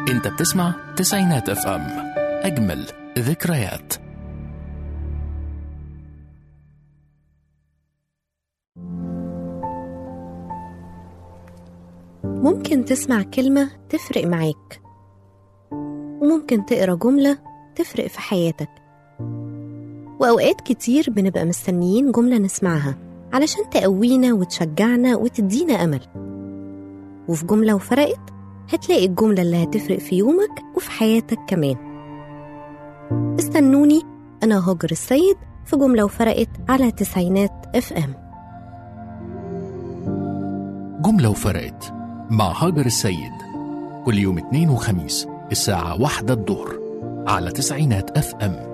انت بتسمع تسعينات اف ام اجمل ذكريات ممكن تسمع كلمة تفرق معاك وممكن تقرا جملة تفرق في حياتك وأوقات كتير بنبقى مستنيين جملة نسمعها علشان تقوينا وتشجعنا وتدينا أمل وفي جملة وفرقت هتلاقي الجملة اللي هتفرق في يومك وفي حياتك كمان استنوني أنا هاجر السيد في جملة وفرقت على تسعينات اف ام جملة وفرقت مع هاجر السيد كل يوم اثنين وخميس الساعة واحدة الظهر على تسعينات اف ام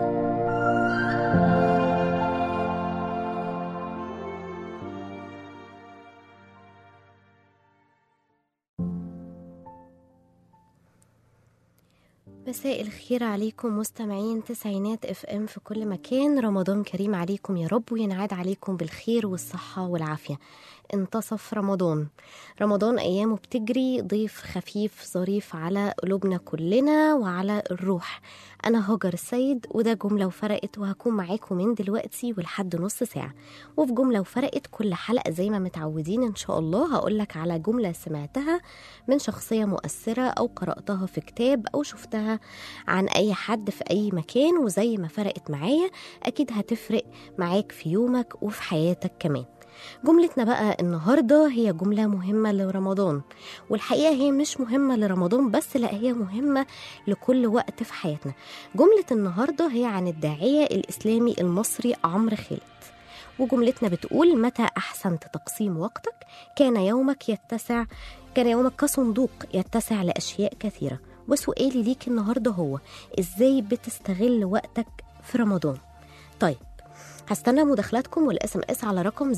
مساء الخير عليكم مستمعين تسعينات اف ام في كل مكان رمضان كريم عليكم يا رب وينعاد عليكم بالخير والصحة والعافية انتصف رمضان رمضان أيامه بتجري ضيف خفيف ظريف على قلوبنا كلنا وعلى الروح أنا هاجر السيد وده جملة وفرقت وهكون معاكم من دلوقتي ولحد نص ساعة وفي جملة وفرقت كل حلقة زي ما متعودين إن شاء الله هقولك على جملة سمعتها من شخصية مؤثرة أو قرأتها في كتاب أو شفتها عن أي حد في أي مكان وزي ما فرقت معايا أكيد هتفرق معاك في يومك وفي حياتك كمان جملتنا بقى النهاردة هي جملة مهمة لرمضان والحقيقة هي مش مهمة لرمضان بس لا هي مهمة لكل وقت في حياتنا جملة النهاردة هي عن الداعية الإسلامي المصري عمرو خالد وجملتنا بتقول متى أحسنت تقسيم وقتك كان يومك يتسع كان يومك كصندوق يتسع لأشياء كثيرة وسؤالي ليك النهاردة هو إزاي بتستغل وقتك في رمضان طيب هستنى مداخلاتكم والاس ام اس على رقم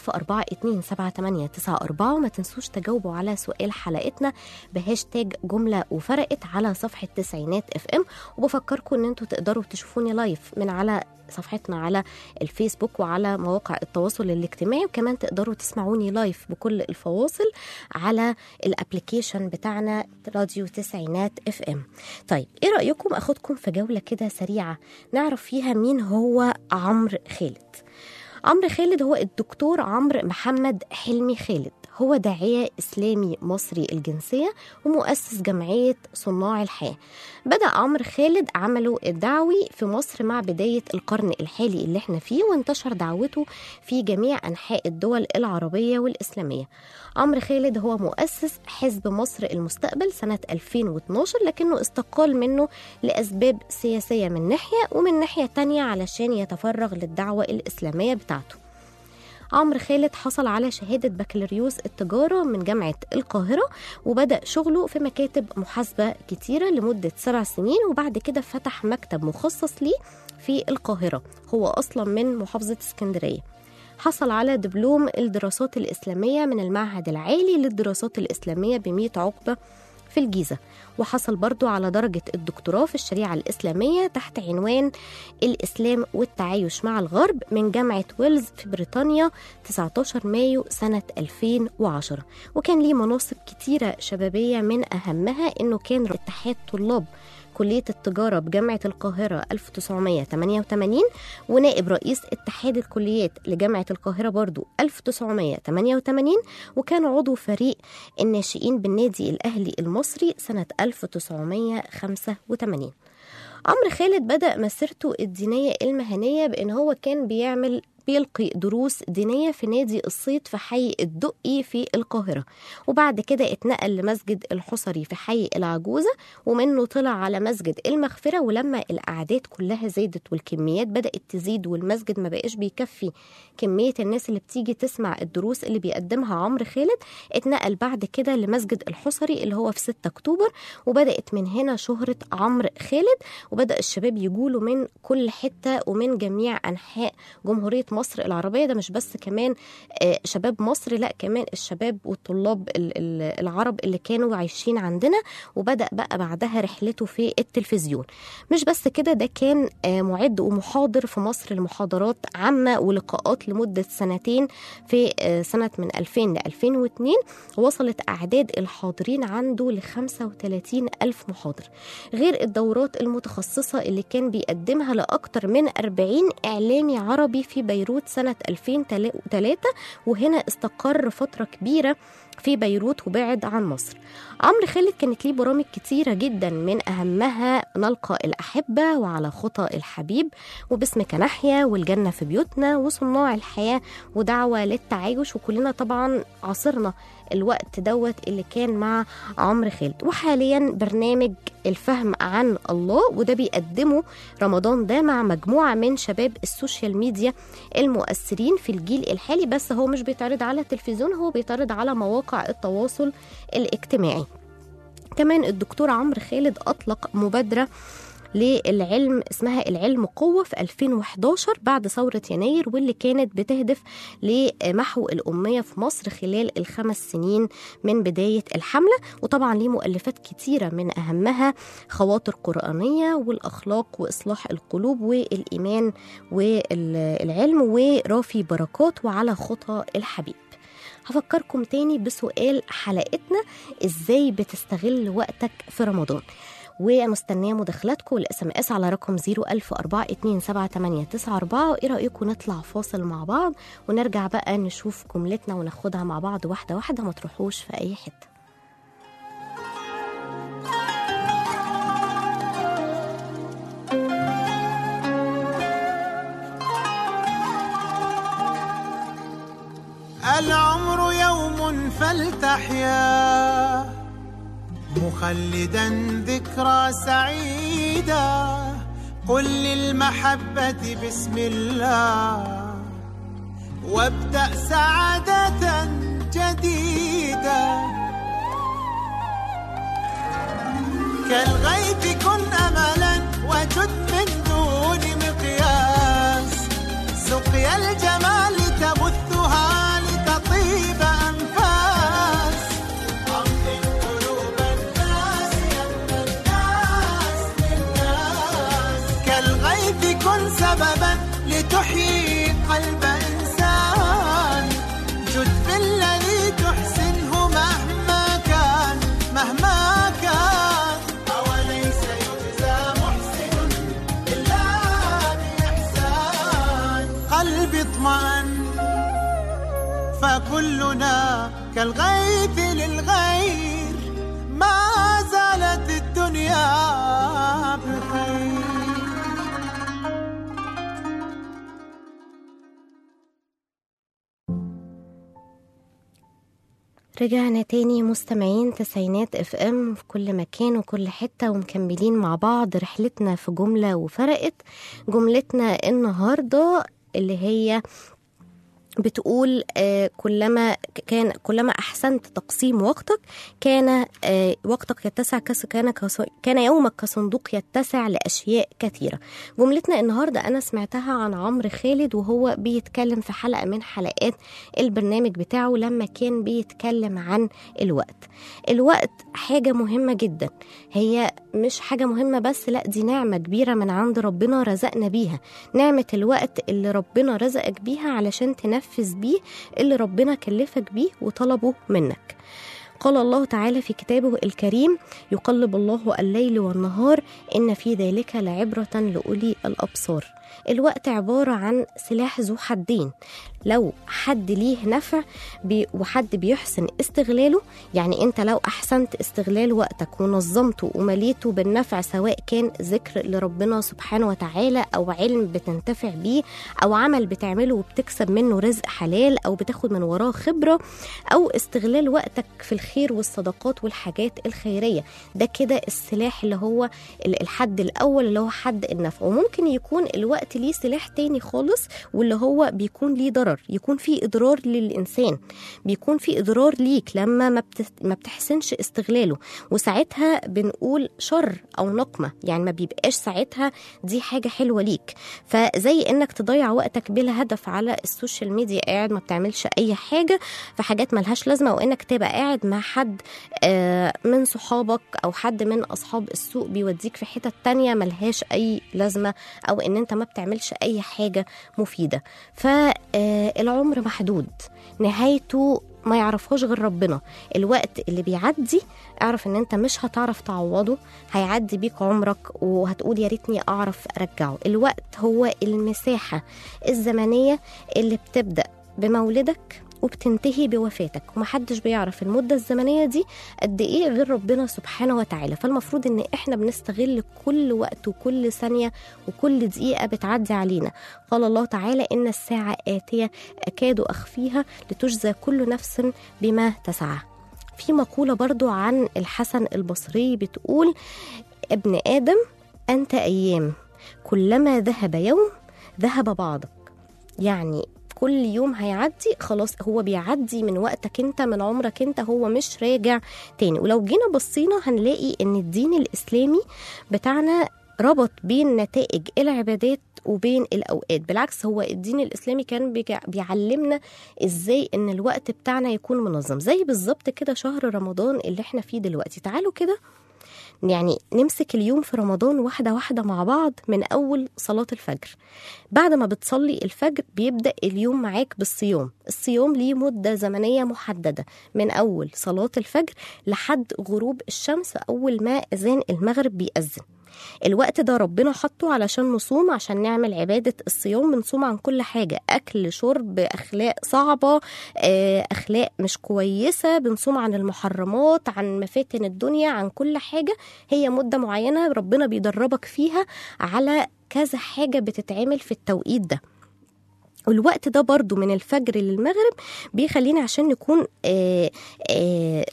010427894 وما تنسوش تجاوبوا على سؤال حلقتنا بهاشتاج جمله وفرقت على صفحه تسعينات اف ام وبفكركم ان انتوا تقدروا تشوفوني لايف من على صفحتنا على الفيسبوك وعلى مواقع التواصل الاجتماعي وكمان تقدروا تسمعوني لايف بكل الفواصل على الابلكيشن بتاعنا راديو تسعينات اف ام طيب ايه رايكم اخدكم في جوله كده سريعه نعرف فيها مين هو عمرو خالد عمرو خالد هو الدكتور عمرو محمد حلمي خالد هو داعية إسلامي مصري الجنسية ومؤسس جمعية صناع الحياة بدأ عمرو خالد عمله الدعوي في مصر مع بداية القرن الحالي اللي احنا فيه وانتشر دعوته في جميع أنحاء الدول العربية والإسلامية عمرو خالد هو مؤسس حزب مصر المستقبل سنة 2012 لكنه استقال منه لأسباب سياسية من ناحية ومن ناحية تانية علشان يتفرغ للدعوة الإسلامية بتاعته عمرو خالد حصل على شهادة بكالوريوس التجارة من جامعة القاهرة وبدأ شغله في مكاتب محاسبة كتيرة لمدة سبع سنين وبعد كده فتح مكتب مخصص ليه في القاهرة هو أصلا من محافظة اسكندرية حصل على دبلوم الدراسات الإسلامية من المعهد العالي للدراسات الإسلامية بمية عقبة في الجيزة وحصل برضو على درجة الدكتوراه في الشريعة الإسلامية تحت عنوان الإسلام والتعايش مع الغرب من جامعة ويلز في بريطانيا 19 مايو سنة 2010 وكان ليه مناصب كتيرة شبابية من أهمها أنه كان اتحاد طلاب كلية التجارة بجامعة القاهرة 1988 ونائب رئيس اتحاد الكليات لجامعة القاهرة برضو 1988 وكان عضو فريق الناشئين بالنادي الأهلي المصري سنة 1985 عمرو خالد بدأ مسيرته الدينية المهنية بأن هو كان بيعمل بيلقي دروس دينية في نادي الصيد في حي الدقي في القاهرة وبعد كده اتنقل لمسجد الحصري في حي العجوزة ومنه طلع على مسجد المغفرة ولما الأعداد كلها زادت والكميات بدأت تزيد والمسجد ما بقاش بيكفي كمية الناس اللي بتيجي تسمع الدروس اللي بيقدمها عمرو خالد اتنقل بعد كده لمسجد الحصري اللي هو في 6 أكتوبر وبدأت من هنا شهرة عمرو خالد وبدأ الشباب يجولوا من كل حتة ومن جميع أنحاء جمهورية مصر العربية ده مش بس كمان آه، شباب مصر لا كمان الشباب والطلاب ال- ال- العرب اللي كانوا عايشين عندنا وبدأ بقى بعدها رحلته في التلفزيون مش بس كده ده كان آه، معد ومحاضر في مصر لمحاضرات عامة ولقاءات لمدة سنتين في آه، سنة من 2000 ل 2002 وصلت أعداد الحاضرين عنده ل 35 ألف محاضر غير الدورات المتخصصة اللي كان بيقدمها لأكثر من 40 إعلامي عربي في بيروت سنة 2003 وهنا استقر فترة كبيرة في بيروت وبعد عن مصر عمرو خالد كانت ليه برامج كتيرة جدا من أهمها نلقى الأحبة وعلى خطى الحبيب وباسمك نحيا والجنة في بيوتنا وصناع الحياة ودعوة للتعايش وكلنا طبعا عاصرنا الوقت دوت اللي كان مع عمرو خالد وحاليا برنامج الفهم عن الله وده بيقدمه رمضان ده مع مجموعة من شباب السوشيال ميديا المؤثرين في الجيل الحالي بس هو مش بيتعرض على التلفزيون هو بيتعرض على مواقع التواصل الاجتماعي كمان الدكتور عمرو خالد أطلق مبادرة للعلم اسمها العلم قوة في 2011 بعد ثورة يناير واللي كانت بتهدف لمحو الأمية في مصر خلال الخمس سنين من بداية الحملة وطبعا ليه مؤلفات كتيرة من أهمها خواطر قرآنية والأخلاق وإصلاح القلوب والإيمان والعلم ورافي بركات وعلى خطى الحبيب هفكركم تاني بسؤال حلقتنا ازاي بتستغل وقتك في رمضان ومستنيه مداخلاتكم والاس ام اس على رقم 010427894 وايه رايكم نطلع فاصل مع بعض ونرجع بقى نشوف جملتنا وناخدها مع بعض واحده واحده ما تروحوش في اي حته العمر يوم فلتحيا مخلدا ذكرى سعيدة قل للمحبة بسم الله وابدأ سعادة جديدة كالغيث كن أملا وجد من دون مقياس سقيا الجمال تبثها لتطيب أنفاس أمضي قلوب الناس يمنى الناس للناس كالغيث كن سببا لتحيي قلب إنسان جد في الذي تحسنه مهما كان مهما كان أوليس يجزى محسن إلا بإحسان قلبي اطمأن فكلنا كالغيث للغير ما زالت الدنيا بخير رجعنا تاني مستمعين تسعينات اف ام في كل مكان وكل حتة ومكملين مع بعض رحلتنا في جملة وفرقت جملتنا النهاردة اللي هي بتقول آه، كلما كان كلما احسنت تقسيم وقتك كان آه، وقتك يتسع كس كان كص- كان يومك كصندوق يتسع لاشياء كثيره جملتنا النهارده انا سمعتها عن عمرو خالد وهو بيتكلم في حلقه من حلقات البرنامج بتاعه لما كان بيتكلم عن الوقت الوقت حاجه مهمه جدا هي مش حاجه مهمه بس لا دي نعمه كبيره من عند ربنا رزقنا بيها نعمة الوقت اللي ربنا رزقك بيها علشان تنفذ بيه اللي ربنا كلفك بيه وطلبه منك قال الله تعالى في كتابه الكريم يقلب الله الليل والنهار إن في ذلك لعبرة لأولي الأبصار الوقت عبارة عن سلاح ذو حدين لو حد ليه نفع بي وحد بيحسن استغلاله يعني انت لو احسنت استغلال وقتك ونظمته ومليته بالنفع سواء كان ذكر لربنا سبحانه وتعالى او علم بتنتفع بيه او عمل بتعمله وبتكسب منه رزق حلال او بتاخد من وراه خبره او استغلال وقتك في الخير والصدقات والحاجات الخيريه ده كده السلاح اللي هو ال- الحد الاول اللي هو حد النفع وممكن يكون الوقت ليه سلاح تاني خالص واللي هو بيكون ليه ضرر ضرر يكون في اضرار للانسان بيكون في اضرار ليك لما ما, بت... ما بتحسنش استغلاله وساعتها بنقول شر او نقمه يعني ما بيبقاش ساعتها دي حاجه حلوه ليك فزي انك تضيع وقتك بلا هدف على السوشيال ميديا قاعد ما بتعملش اي حاجه في حاجات ملهاش لازمه وانك تبقى قاعد مع حد آه، من صحابك او حد من اصحاب السوق بيوديك في حتت تانية ملهاش اي لازمه او ان انت ما بتعملش اي حاجه مفيده فالعمر محدود نهايته ما يعرفهاش غير ربنا الوقت اللي بيعدي اعرف ان انت مش هتعرف تعوضه هيعدي بيك عمرك وهتقول يا ريتني اعرف ارجعه الوقت هو المساحه الزمنيه اللي بتبدا بمولدك وبتنتهي بوفاتك ومحدش بيعرف المدة الزمنية دي قد ايه غير ربنا سبحانه وتعالى فالمفروض ان احنا بنستغل كل وقت وكل ثانية وكل دقيقة بتعدي علينا قال الله تعالى ان الساعة آتية اكاد اخفيها لتجزى كل نفس بما تسعى في مقولة برضو عن الحسن البصري بتقول ابن آدم أنت أيام كلما ذهب يوم ذهب بعضك يعني كل يوم هيعدي خلاص هو بيعدي من وقتك انت من عمرك انت هو مش راجع تاني ولو جينا بصينا هنلاقي ان الدين الاسلامي بتاعنا ربط بين نتائج العبادات وبين الاوقات بالعكس هو الدين الاسلامي كان بيجع- بيعلمنا ازاي ان الوقت بتاعنا يكون منظم زي بالظبط كده شهر رمضان اللي احنا فيه دلوقتي تعالوا كده يعني نمسك اليوم في رمضان واحدة واحدة مع بعض من أول صلاة الفجر بعد ما بتصلي الفجر بيبدأ اليوم معاك بالصيام الصيام ليه مدة زمنية محددة من أول صلاة الفجر لحد غروب الشمس أول ما أذان المغرب بيأذن الوقت ده ربنا حطه علشان نصوم عشان نعمل عبادة الصيام بنصوم عن كل حاجة أكل شرب أخلاق صعبة آه، أخلاق مش كويسة بنصوم عن المحرمات عن مفاتن الدنيا عن كل حاجة هي مدة معينة ربنا بيدربك فيها على كذا حاجة بتتعمل في التوقيت ده والوقت ده برضو من الفجر للمغرب بيخلينا عشان نكون آه آه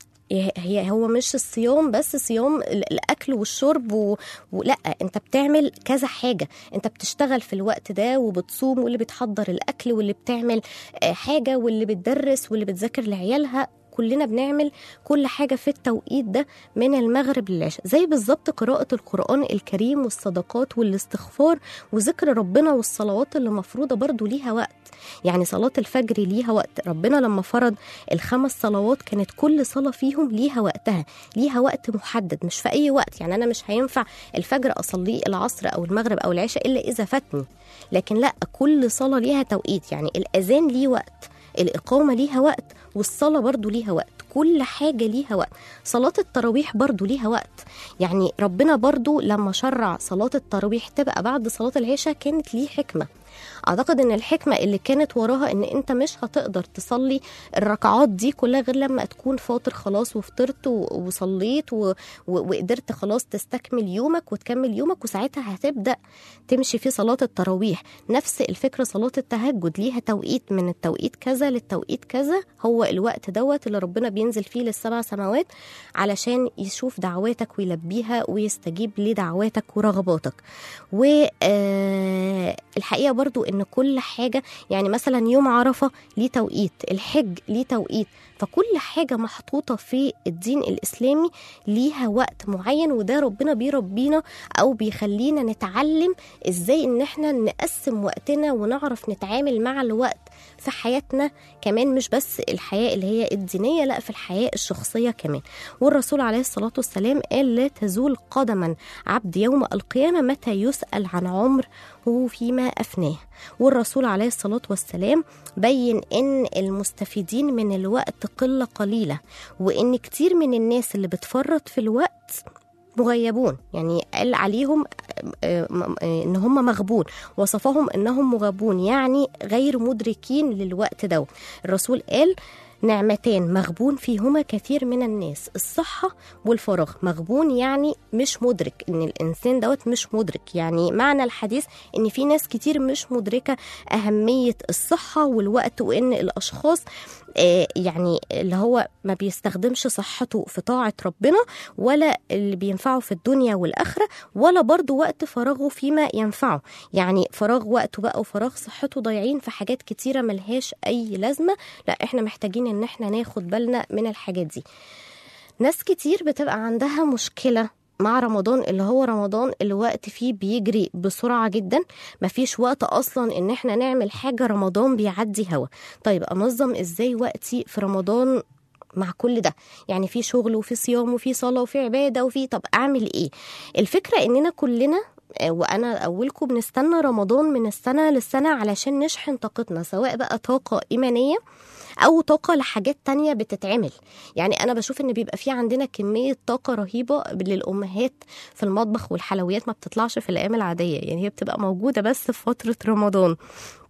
هي هو مش الصيام بس صيام ال- الاكل والشرب و... ولا انت بتعمل كذا حاجه انت بتشتغل في الوقت ده وبتصوم واللي بتحضر الاكل واللي بتعمل آه، حاجه واللي بتدرس واللي بتذاكر لعيالها كلنا بنعمل كل حاجة في التوقيت ده من المغرب للعشاء زي بالظبط قراءة القرآن الكريم والصدقات والاستغفار وذكر ربنا والصلوات اللي مفروضة برضو ليها وقت يعني صلاة الفجر ليها وقت ربنا لما فرض الخمس صلوات كانت كل صلاة فيهم ليها وقتها ليها وقت محدد مش في أي وقت يعني أنا مش هينفع الفجر أصليه العصر أو المغرب أو العشاء إلا إذا فاتني لكن لا كل صلاة ليها توقيت يعني الأذان ليه وقت الإقامة ليها وقت والصلاة برضو ليها وقت كل حاجة ليها وقت صلاة التراويح برضو ليها وقت يعني ربنا برضو لما شرع صلاة التراويح تبقى بعد صلاة العشاء كانت ليه حكمة اعتقد ان الحكمه اللي كانت وراها ان انت مش هتقدر تصلي الركعات دي كلها غير لما تكون فاطر خلاص وفطرت و- وصليت و... و... وقدرت خلاص تستكمل يومك وتكمل يومك وساعتها هتبدا تمشي في صلاه التراويح نفس الفكره صلاه التهجد ليها توقيت من التوقيت كذا للتوقيت كذا هو الوقت دوت اللي ربنا بينزل فيه للسبع سماوات علشان يشوف دعواتك ويلبيها ويستجيب لدعواتك ورغباتك والحقيقه برضو ان كل حاجه يعني مثلا يوم عرفه ليه توقيت الحج ليه توقيت فكل حاجه محطوطه في الدين الاسلامي ليها وقت معين وده ربنا بيربينا او بيخلينا نتعلم ازاي ان احنا نقسم وقتنا ونعرف نتعامل مع الوقت في حياتنا كمان مش بس الحياه اللي هي الدينيه لا في الحياه الشخصيه كمان والرسول عليه الصلاه والسلام قال لا تزول قدما عبد يوم القيامه متى يسال عن عمر هو فيما افناه والرسول عليه الصلاه والسلام بين ان المستفيدين من الوقت قله قليله وان كتير من الناس اللي بتفرط في الوقت مغيبون يعني قال عليهم آه، م- آه، ان هم مغبون وصفهم انهم مغبون يعني غير مدركين للوقت ده الرسول قال نعمتان مغبون فيهما كثير من الناس الصحة والفراغ مغبون يعني مش مدرك ان الانسان دوت مش مدرك يعني معنى الحديث ان في ناس كتير مش مدركة اهمية الصحة والوقت وان الاشخاص آه، يعني اللي هو ما بيستخدمش صحته في طاعة ربنا ولا اللي بينفعه في الدنيا والآخرة ولا برضو وقت فراغه فيما ينفعه يعني فراغ وقته بقى وفراغ صحته ضايعين في حاجات كتيرة ملهاش أي لازمة لا احنا محتاجين ان احنا ناخد بالنا من الحاجات دي ناس كتير بتبقى عندها مشكلة مع رمضان اللي هو رمضان الوقت فيه بيجري بسرعة جدا مفيش وقت أصلا إن احنا نعمل حاجة رمضان بيعدي هوا طيب أنظم إزاي وقتي في رمضان مع كل ده يعني في شغل وفي صيام وفي صلاة وفي عبادة وفي طب أعمل إيه الفكرة إننا كلنا آه، وانا اولكم بنستنى رمضان من السنه للسنه علشان نشحن طاقتنا سواء بقى طاقه ايمانيه او طاقه لحاجات تانية بتتعمل يعني انا بشوف ان بيبقى في عندنا كميه طاقه رهيبه للامهات في المطبخ والحلويات ما بتطلعش في الايام العاديه يعني هي بتبقى موجوده بس في فتره رمضان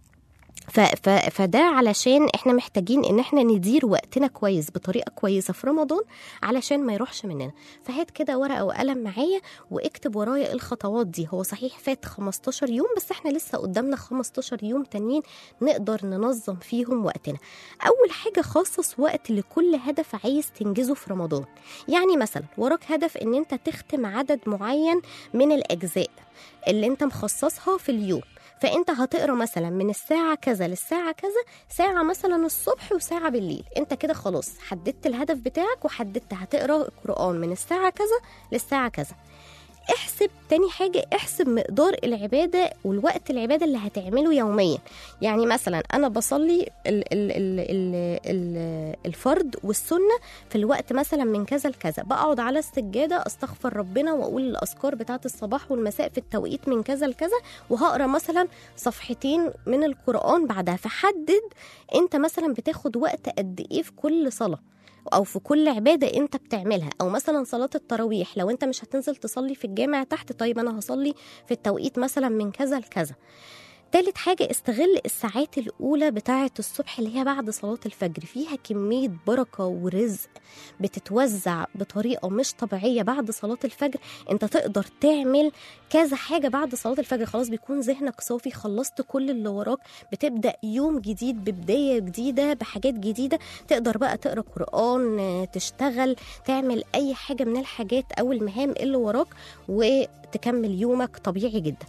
ف ف فده علشان احنا محتاجين ان احنا ندير وقتنا كويس بطريقه كويسه في رمضان علشان ما يروحش مننا فهات كده ورقه وقلم معايا واكتب ورايا الخطوات دي هو صحيح فات 15 يوم بس احنا لسه قدامنا 15 يوم تانيين نقدر ننظم فيهم وقتنا اول حاجه خصص وقت لكل هدف عايز تنجزه في رمضان يعني مثلا وراك هدف ان انت تختم عدد معين من الاجزاء اللي انت مخصصها في اليوم فانت هتقرا مثلا من الساعه كذا للساعه كذا ساعه مثلا الصبح وساعه بالليل انت كده خلاص حددت الهدف بتاعك وحددت هتقرا القران من الساعه كذا للساعه كذا احسب تاني حاجة احسب مقدار العبادة والوقت العبادة اللي هتعمله يوميا يعني مثلا أنا بصلي ال ال ال ال ال الفرض والسنة في الوقت مثلا من كذا لكذا بقعد على السجادة أستغفر ربنا وأقول الأذكار بتاعة الصباح والمساء في التوقيت من كذا لكذا وهقرا مثلا صفحتين من القرآن بعدها فحدد أنت مثلا بتاخد وقت قد إيه في كل صلاة او في كل عباده انت بتعملها او مثلا صلاه التراويح لو انت مش هتنزل تصلي في الجامع تحت طيب انا هصلي في التوقيت مثلا من كذا لكذا تالت حاجة استغل الساعات الأولى بتاعة الصبح اللي هي بعد صلاة الفجر فيها كمية بركة ورزق بتتوزع بطريقة مش طبيعية بعد صلاة الفجر انت تقدر تعمل كذا حاجة بعد صلاة الفجر خلاص بيكون ذهنك صافي خلصت كل اللي وراك بتبدأ يوم جديد ببداية جديدة بحاجات جديدة تقدر بقى تقرأ قرآن آه، تشتغل تعمل أي حاجة من الحاجات أو المهام اللي وراك وتكمل يومك طبيعي جدا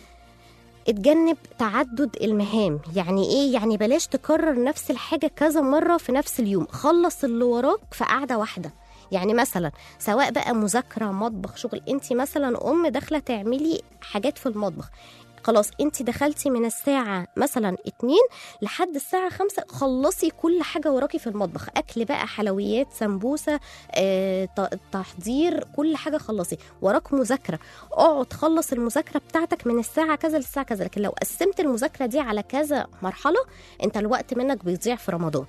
اتجنب تعدد المهام يعني ايه يعني بلاش تكرر نفس الحاجة كذا مرة في نفس اليوم خلص اللي وراك في قعدة واحدة يعني مثلا سواء بقى مذاكرة مطبخ شغل انت مثلا ام داخلة تعملي حاجات في المطبخ خلاص انت دخلتي من الساعة مثلا اتنين لحد الساعة خمسة خلصي كل حاجة وراكي في المطبخ أكل بقى حلويات سمبوسة اه ت- تحضير كل حاجة خلصي وراك مذاكرة اقعد خلص المذاكرة بتاعتك من الساعة كذا للساعة كذا لكن لو قسمت المذاكرة دي على كذا مرحلة انت الوقت منك بيضيع في رمضان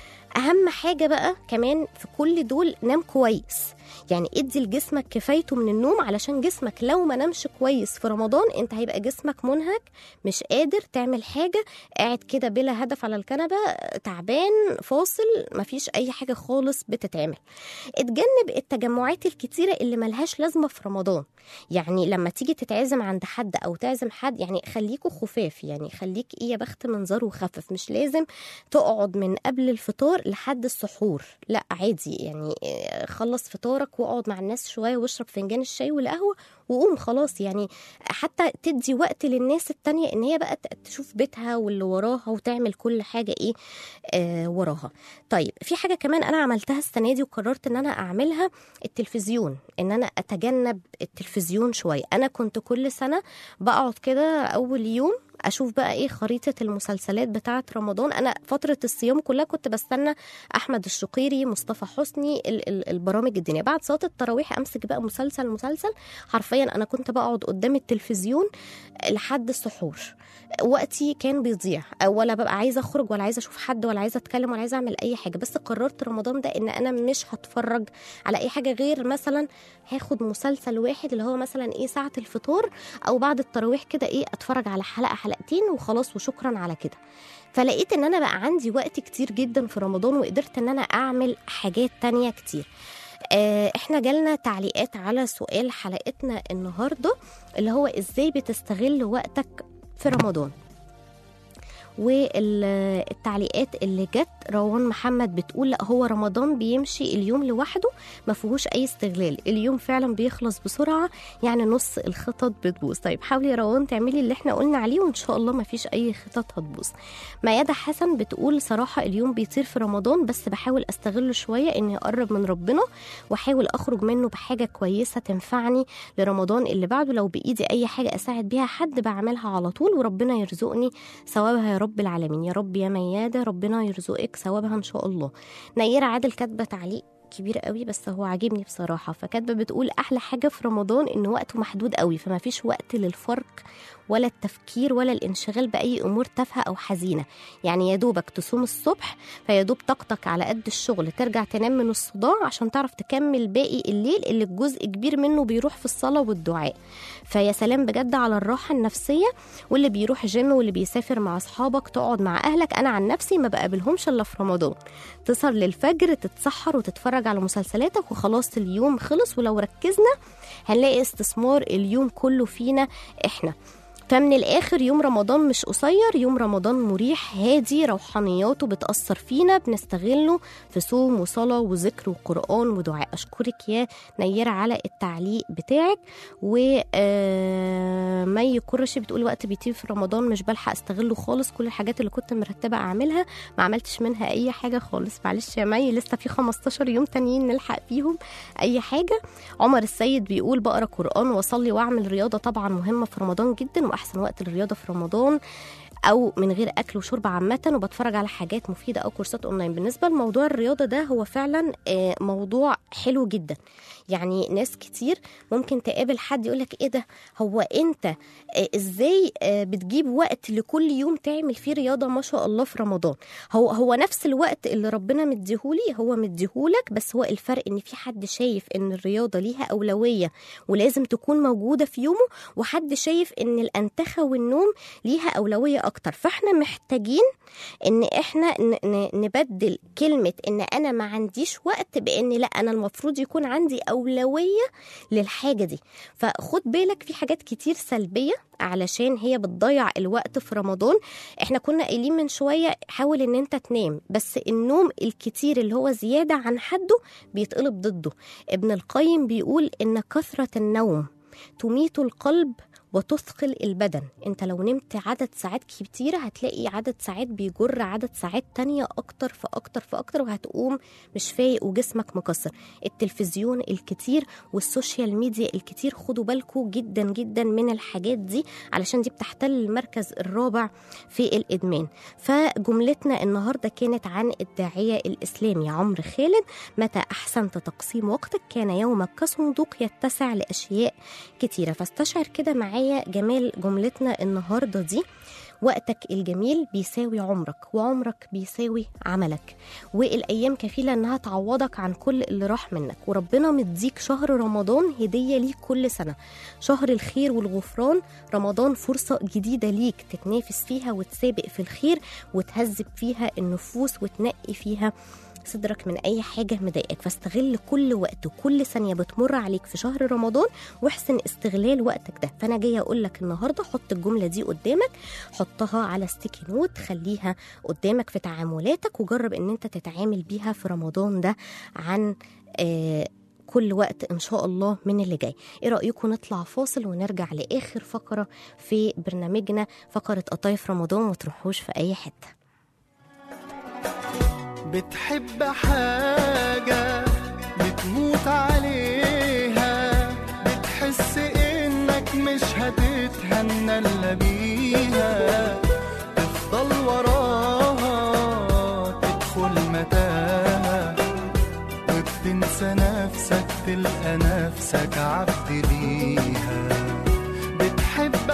اهم حاجه بقى كمان في كل دول نام كويس يعني ادي لجسمك كفايته من النوم علشان جسمك لو ما نامش كويس في رمضان انت هيبقى جسمك منهك مش قادر تعمل حاجه قاعد كده بلا هدف على الكنبه تعبان فاصل مفيش اي حاجه خالص بتتعمل اتجنب التجمعات الكتيره اللي ملهاش لازمه في رمضان يعني لما تيجي تتعزم عند حد او تعزم حد يعني خليكوا خفاف يعني خليك ايه يا بخت منظره وخفف مش لازم تقعد من قبل الفطار لحد السحور لا عادي يعني آه، خلص فطارك واقعد مع الناس شويه واشرب فنجان الشاي والقهوه وقوم خلاص يعني حتى تدي وقت للناس التانية ان هي بقى ت- تشوف بيتها واللي وراها وتعمل كل حاجه ايه آه وراها طيب في حاجه كمان انا عملتها السنه دي وقررت ان انا اعملها التلفزيون ان انا اتجنب التلفزيون شويه انا كنت كل سنه بقعد كده اول يوم اشوف بقى ايه خريطه المسلسلات بتاعه رمضان انا فتره الصيام كلها كنت بستنى احمد الشقيري مصطفى حسني ال- ال- البرامج الدينيه بعد صلاه التراويح امسك بقى مسلسل مسلسل حرفيا انا كنت بقعد قدام التلفزيون لحد السحور وقتي كان بيضيع ولا ببقى عايزه اخرج ولا عايزه اشوف حد ولا عايزه اتكلم ولا عايزه اعمل اي حاجه بس قررت رمضان ده ان انا مش هتفرج على اي حاجه غير مثلا هاخد مسلسل واحد اللي هو مثلا ايه ساعه الفطور او بعد التراويح كده ايه اتفرج على حلقه حلقتين وخلاص وشكرا على كده فلقيت ان انا بقى عندي وقت كتير جدا في رمضان وقدرت ان انا اعمل حاجات تانية كتير آه، احنا جالنا تعليقات على سؤال حلقتنا النهارده اللي هو ازاي بتستغل وقتك في رمضان والتعليقات اللي جت روان محمد بتقول لا هو رمضان بيمشي اليوم لوحده ما فيهوش اي استغلال اليوم فعلا بيخلص بسرعه يعني نص الخطط بتبوظ طيب حاولي يا روان تعملي اللي احنا قلنا عليه وان شاء الله ما فيش اي خطط هتبوظ ميادة حسن بتقول صراحه اليوم بيطير في رمضان بس بحاول استغله شويه اني اقرب من ربنا واحاول اخرج منه بحاجه كويسه تنفعني لرمضان اللي بعده لو بايدي اي حاجه اساعد بيها حد بعملها على طول وربنا يرزقني ثوابها يا رب العالمين يا رب يا ميادة ربنا يرزقك ثوابها ان شاء الله نيرة عادل كاتبة تعليق كبير قوي بس هو عاجبني بصراحة فكاتبة بتقول أحلى حاجة في رمضان إن وقته محدود قوي فما فيش وقت للفرق ولا التفكير ولا الانشغال بأي أمور تافهة أو حزينة يعني يا دوبك تصوم الصبح فيا دوب طاقتك على قد الشغل ترجع تنام من الصداع عشان تعرف تكمل باقي الليل اللي الجزء كبير منه بيروح في الصلاة والدعاء فيا سلام بجد على الراحة النفسية واللي بيروح جيم واللي بيسافر مع أصحابك تقعد مع أهلك أنا عن نفسي ما بقابلهمش إلا في رمضان تسهر للفجر تتسحر وتتفرج على مسلسلاتك وخلاص اليوم خلص ولو ركزنا هنلاقي استثمار اليوم كله فينا احنا فمن الآخر يوم رمضان مش قصير يوم رمضان مريح هادي روحانياته بتأثر فينا بنستغله في صوم وصلاة وذكر وقرآن ودعاء أشكرك يا نيرة على التعليق بتاعك ومي كرشي بتقول وقت بيطير في رمضان مش بلحق استغله خالص كل الحاجات اللي كنت مرتبة أعملها ما عملتش منها أي حاجة خالص معلش يا مي لسه في 15 يوم تانيين نلحق فيهم أي حاجة عمر السيد بيقول بقرا قرآن واصلي واعمل رياضة طبعا مهمة في رمضان جدا واحسن وقت للرياضة في رمضان او من غير اكل وشرب عامه وبتفرج على حاجات مفيده او كورسات اونلاين بالنسبه لموضوع الرياضه ده هو فعلا آه، موضوع حلو جدا يعني ناس كتير ممكن تقابل حد يقولك ايه ده هو انت آه، ازاي آه، بتجيب وقت لكل يوم تعمل فيه رياضه ما شاء الله في رمضان هو هو نفس الوقت اللي ربنا مديهولي هو مديهولك بس هو الفرق ان في حد شايف ان الرياضه ليها اولويه ولازم تكون موجوده في يومه وحد شايف ان الانتخه والنوم ليها اولويه اكتر فاحنا محتاجين ان احنا ن- ن- نبدل كلمه ان انا ما عنديش وقت بان لا انا المفروض يكون عندي اولويه للحاجه دي فخد بالك في حاجات كتير سلبيه علشان هي بتضيع الوقت في رمضان احنا كنا قايلين من شويه حاول ان انت تنام بس النوم الكتير اللي هو زياده عن حده بيتقلب ضده ابن القيم بيقول ان كثره النوم تميت القلب وتثقل البدن انت لو نمت عدد ساعات كتيرة هتلاقي عدد ساعات بيجر عدد ساعات تانية اكتر فاكتر فاكتر وهتقوم مش فايق وجسمك مكسر التلفزيون الكتير والسوشيال ميديا الكتير خدوا بالكم جدا جدا من الحاجات دي علشان دي بتحتل المركز الرابع في الادمان فجملتنا النهارده كانت عن الداعيه الاسلامي عمرو خالد متى احسنت تقسيم وقتك كان يومك كصندوق يتسع لاشياء كتيره فاستشعر كده معايا جمال جملتنا النهارده دي وقتك الجميل بيساوي عمرك وعمرك بيساوي عملك والايام كفيله انها تعوضك عن كل اللي راح منك وربنا مديك شهر رمضان هديه ليك كل سنه شهر الخير والغفران رمضان فرصه جديده ليك تتنافس فيها وتسابق في الخير وتهذب فيها النفوس وتنقي فيها صدرك من اي حاجه مضايقاك فاستغل كل وقت وكل ثانيه بتمر عليك في شهر رمضان واحسن استغلال وقتك ده فانا جايه اقول لك النهارده حط الجمله دي قدامك حطها على ستيكي نوت خليها قدامك في تعاملاتك وجرب ان انت تتعامل بيها في رمضان ده عن آه كل وقت ان شاء الله من اللي جاي ايه رايكم نطلع فاصل ونرجع لاخر فقره في برنامجنا فقره قطايف رمضان ما تروحوش في اي حته بتحب حاجة بتموت عليها بتحس انك مش هتتهنى الا بيها تفضل وراها تدخل متاهة وبتنسى نفسك تلقى نفسك عبد ليها بتحب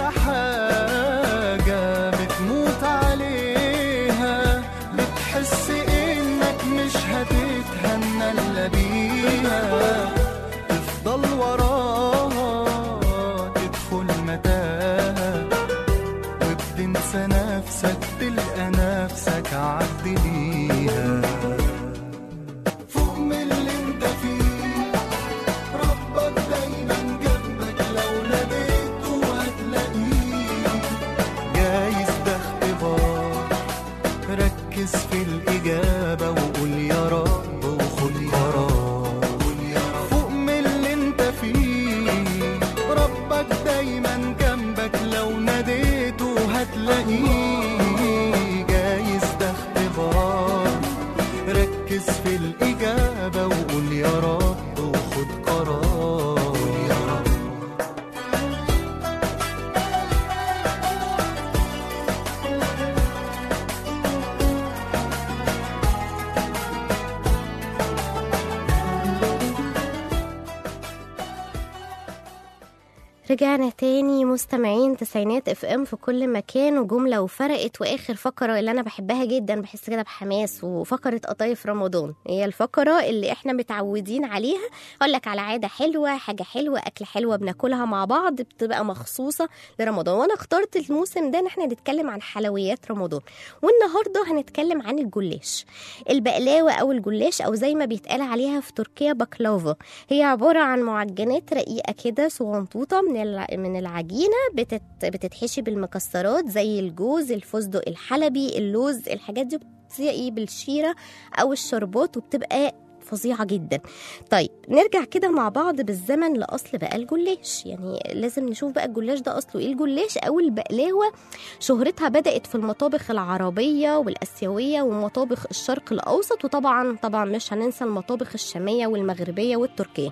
حاجة بتموت عليها بتحس انك مش هتتهنى الا بيها تفضل وراها تدخل متاهة في الإجابة وقول يا رب وخد قرار فوق من اللي انت فيه ربك دايما جنبك لو ناديته هتلاقيه جايز ده اختبار ركز في الإجابة وقول يا رب وخد قرار يا رب رجعنا تاني مستمعين تسعينات اف ام في كل مكان وجمله وفرقت واخر فقره اللي انا بحبها جدا بحس كده بحماس وفقره قطايف رمضان هي الفقره اللي احنا متعودين عليها اقول لك على عاده حلوه حاجه حلوه اكله حلوه بناكلها مع بعض بتبقى مخصوصه لرمضان وانا اخترت الموسم ده ان احنا نتكلم عن حلويات رمضان والنهارده هنتكلم عن الجلاش البقلاوه او الجلاش او زي ما بيتقال عليها في تركيا بكلوفا هي عباره عن معجنات رقيقه كده صغنطوطه من الع- من العجينه بتت بتتحشي بالمكسرات زي الجوز الفستق الحلبي اللوز الحاجات دي بتسقي بالشيره او الشربات وبتبقى فظيعه جدا طيب نرجع كده مع بعض بالزمن لاصل بقى الجلاش يعني لازم نشوف بقى الجلاش ده اصله ايه الجلاش او البقلاوه شهرتها بدات في المطابخ العربيه والاسيويه ومطابخ الشرق الاوسط وطبعا طبعا مش هننسى المطابخ الشاميه والمغربيه والتركيه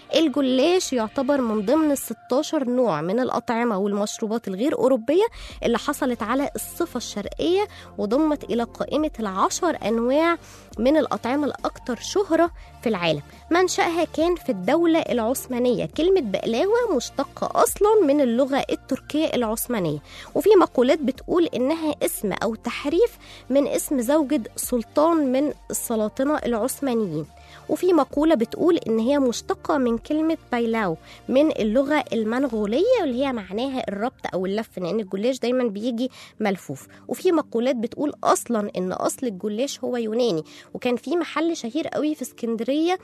الجلاش يعتبر من ضمن ال 16 نوع من الأطعمة والمشروبات الغير أوروبية اللي حصلت على الصفة الشرقية وضمت إلى قائمة العشر أنواع من الأطعمة الأكثر شهرة في العالم منشأها كان في الدولة العثمانية كلمة بقلاوة مشتقة أصلا من اللغة التركية العثمانية وفي مقولات بتقول إنها اسم أو تحريف من اسم زوجة سلطان من السلاطنة العثمانيين وفي مقولة بتقول إن هي مشتقة من كلمة بايلاو من اللغة المنغولية واللي هي معناها الربط أو اللف لأن الجلاش دايما بيجي ملفوف وفي مقولات بتقول أصلا إن أصل الجلاش هو يوناني وكان في محل شهير قوي في اسكندرية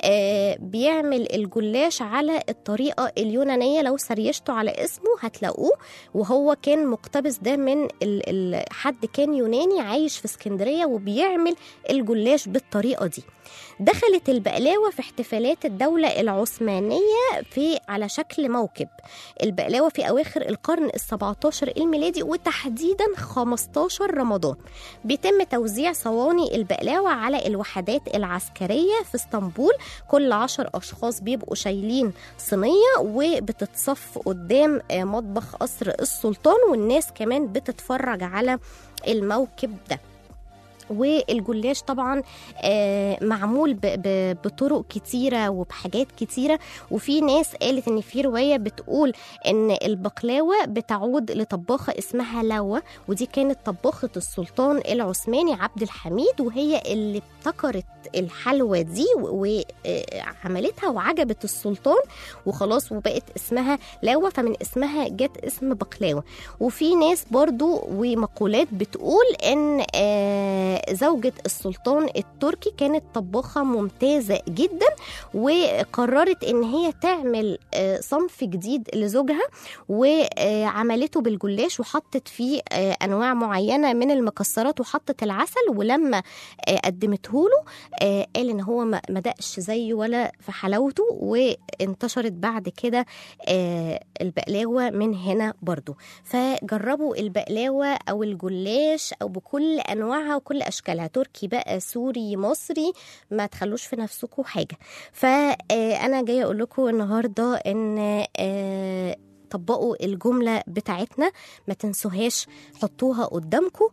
آه بيعمل الجلاش على الطريقة اليونانية لو سريشتوا على اسمه هتلاقوه وهو كان مقتبس ده من ال ال حد كان يوناني عايش في اسكندرية وبيعمل الجلاش بالطريقة دي دخلت البقلاوة في احتفالات الدولة العثمانية في على شكل موكب البقلاوة في أواخر القرن ال17 الميلادي وتحديدا 15 رمضان بيتم توزيع صواني البقلاوة على الوحدات العسكرية في اسطنبول كل عشر أشخاص بيبقوا شايلين صينية وبتتصف قدام آه، مطبخ قصر السلطان والناس كمان بتتفرج على الموكب ده والجلاش طبعا آه، معمول ب- ب- بطرق كتيرة وبحاجات كتيرة وفي ناس قالت ان في رواية بتقول ان البقلاوة بتعود لطباخة اسمها لوى ودي كانت طباخة السلطان العثماني عبد الحميد وهي اللي ابتكرت الحلوى دي وعملتها وعجبت السلطان وخلاص وبقت اسمها لاوة فمن اسمها جت اسم بقلاوة وفي ناس برضو ومقولات بتقول ان آه، زوجة السلطان التركي كانت طباخة ممتازة جدا وقررت ان هي تعمل آه، صنف جديد لزوجها وعملته بالجلاش وحطت فيه آه، انواع معينة من المكسرات وحطت العسل ولما آه، قدمته له آه، قال ان هو ما ما دقش زيه ولا في حلاوته وانتشرت بعد كده آه، البقلاوه من هنا برضو فجربوا البقلاوه او الجلاش او بكل انواعها وكل اشكالها تركي بقى سوري مصري ما تخلوش في نفسكم حاجه فانا جايه اقول لكم النهارده ان آه، طبقوا الجملة بتاعتنا ما تنسوهاش حطوها قدامكم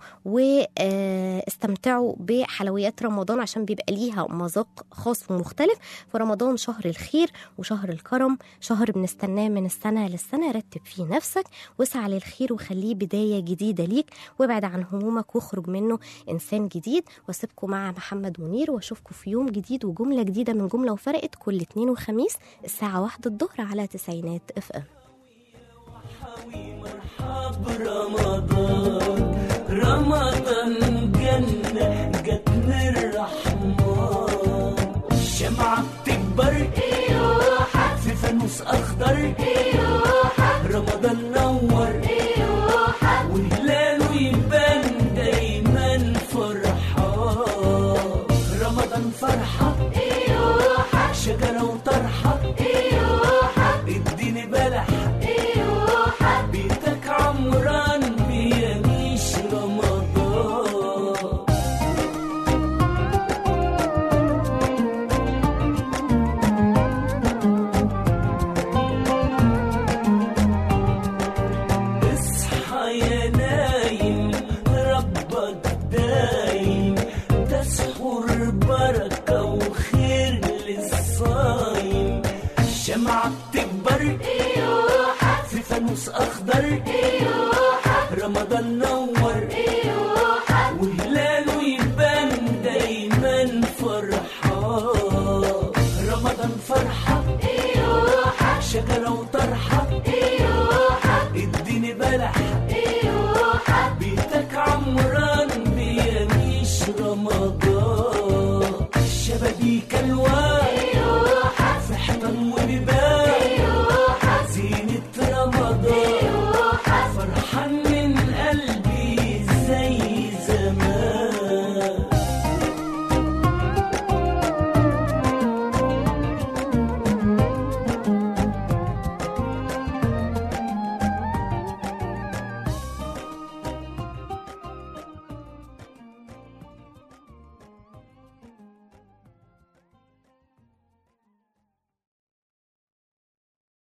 واستمتعوا بحلويات رمضان عشان بيبقى ليها مذاق خاص ومختلف فرمضان شهر الخير وشهر الكرم شهر بنستناه من السنة للسنة رتب فيه نفسك واسعى للخير وخليه بداية جديدة ليك وابعد عن همومك واخرج منه إنسان جديد واسيبكم مع محمد منير واشوفكم في يوم جديد وجملة جديدة من جملة وفرقت كل اتنين وخميس الساعة واحدة الظهر على تسعينات اف ام برمضان رمضان جنة جت من الرحمن الشمعة بتكبر في فانوس أخضر رمضان نور وهلاله يبان دايما فرحان بركة وخير للصايم شمعة بتكبر في فانوس أخضر رمضان نور وهلاله يبان دايما فرحان رمضان فرحة شجرة وطرحة اديني بلح بيتك عمران بيميش رمضان